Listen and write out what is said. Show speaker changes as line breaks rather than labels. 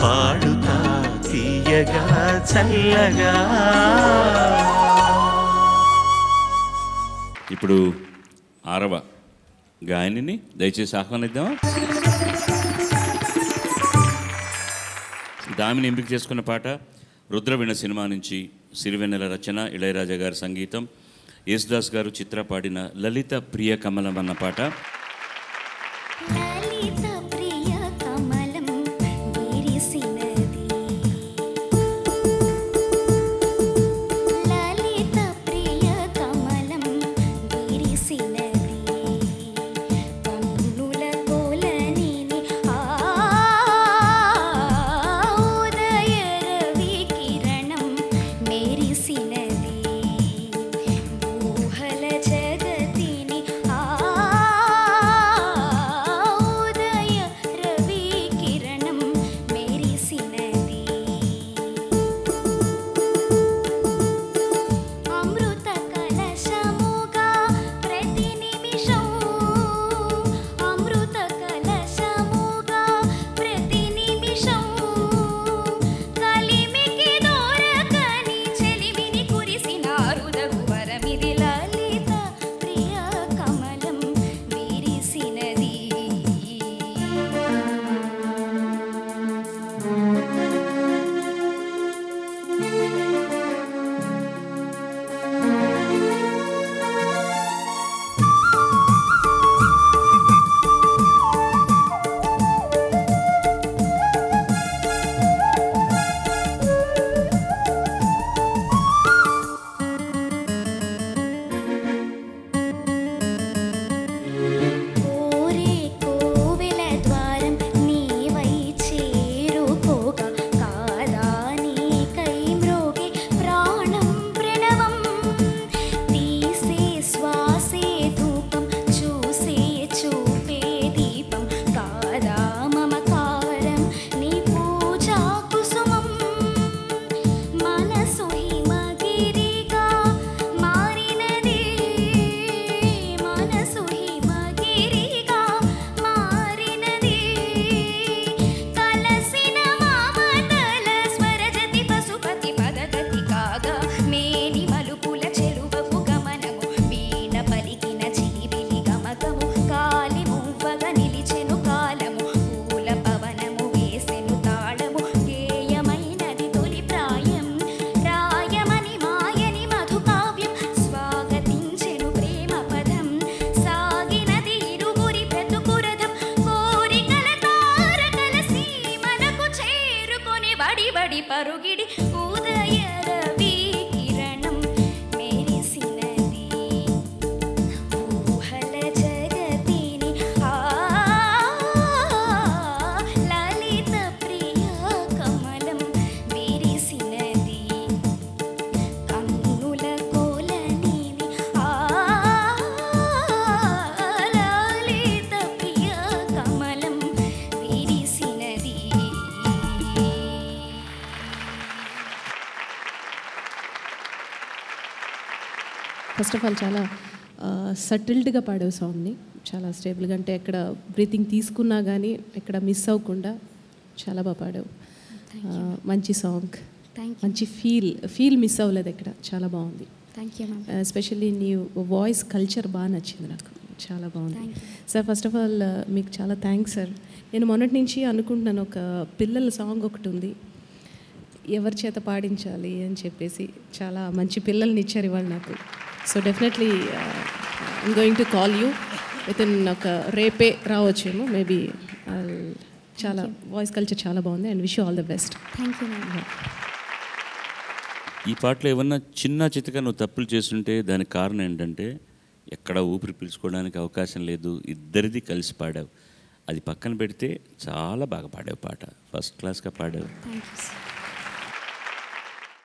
పాడుతా తీయగా చల్లగా
ఇప్పుడు ఆరవ గాయనిని దయచేసి ఆహ్వానిద్దామా దామిని ఎంపిక చేసుకున్న పాట రుద్రవీణ సినిమా నుంచి సిరివెన్నెల రచన ఇళయరాజా గారి సంగీతం యేసుదాస్ గారు చిత్ర పాడిన లలిత ప్రియ కమలం అన్న పాట
లలిత ప్రియ కమలం విరిసినది లలిత ప్రియ కమలం విరిసినది కన్నుల కోలనిని ఆ ఉదయ రవి కిరణం మెరిసినది ఊహల జగతిని ఆ ఉదయ రవి కిరణం మెరిసినది అమృత కలశముగా ప్రతి నిమిషం అమృత కలశముగా ప్రతి నిమిషం కలిమికి దొరకని చెలిమిని కురిసినారు రఘువరమిది లలిత ప్రియ కమలం విరిసినది కోరే కోవెల ద్వారం నీవై చేరుకోగా కాదా నీకై మ్రోగే ప్రాణం ప్రణవం తీసే శ్వాసే ధూపం చూసే చూపే దీపం కాదా మమకారం నీ పూజా కుసుమం మనసు హిమగిరిగా మారినది మనసు హిమగిరిగా మారినది కలసిన మామతల స్వరజతి పశుపతి పదగతి కాగా మేని మలుపుల చెరువపు గమనము వీణ పలికిన చిలిబిలి గమకము కాలి మువ్వగా నిలిచెను కాలము పూల పవనము వేసెను తాళము గేయమైనది తొలి ప్రాయం రాయమని మాయని మధుకావ్యం స్వాగతించెను ప్రేమ పదం సాగినది ఇరువురి బ్రతుకురథం కోరికల తారకల సీమలకు చేరుకొని బడి బడి పరుగిడి ఉదయ రవి కిరణం మెరిసినది ఊహల జగతిని ఆ లలిత ప్రియ కమలం విరిసినది కన్నుల కోలనిని ఆ లలిత ప్రియ కమలం విరిసినది
ఫస్ట్ ఆఫ్ ఆల్ చాలా సటిల్డ్గా పాడావు సాంగ్ని చాలా స్టేబుల్గా అంటే ఎక్కడ బ్రీతింగ్ తీసుకున్నా కానీ ఎక్కడ మిస్ అవ్వకుండా చాలా బాగా పాడావు ఆ, మంచి సాంగ్
థ్యాంక్ యూ
మంచి ఫీల్ ఫీల్ మిస్ అవ్వలేదు ఎక్కడ చాలా బాగుంది
థ్యాంక్ యూ మ్యామ్
ఎస్పెషల్లీ నీ వాయిస్ కల్చర్ బాగా నచ్చింది నాకు చాలా బాగుంది
Thank you.
Sir first of all మీకు చాలా థ్యాంక్స్ సార్ నేను మొన్నటి నుంచి అనుకుంటున్నాను ఒక పిల్లల సాంగ్ ఒకటి ఉంది ఎవరి చేత పాడించాలి అని చెప్పేసి చాలా మంచి పిల్లల్ని ఇచ్చారు ఇవాళ నాకు so definitely I'm going to call you with in ఒక రేపే రావచ్చేమో మేబీ చాలా వాయిస్ కల్చర్ చాలా బాగుంది and wish all the best
thank you ma'am
ఈ పాటలో ఏమన్నా చిన్న చితక నువ్వు తప్పులు చేస్తుంటే దానికి కారణం ఏంటంటే ఎక్కడ ఊపిరి పీల్చుకోవడానికి అవకాశం లేదు ఇద్దరిది కలిసి పాడావు అది పక్కన పెడితే చాలా బాగా పాడావు పాట ఫస్ట్ క్లాస్గా పాడావు
థ్యాంక్ యూ సార్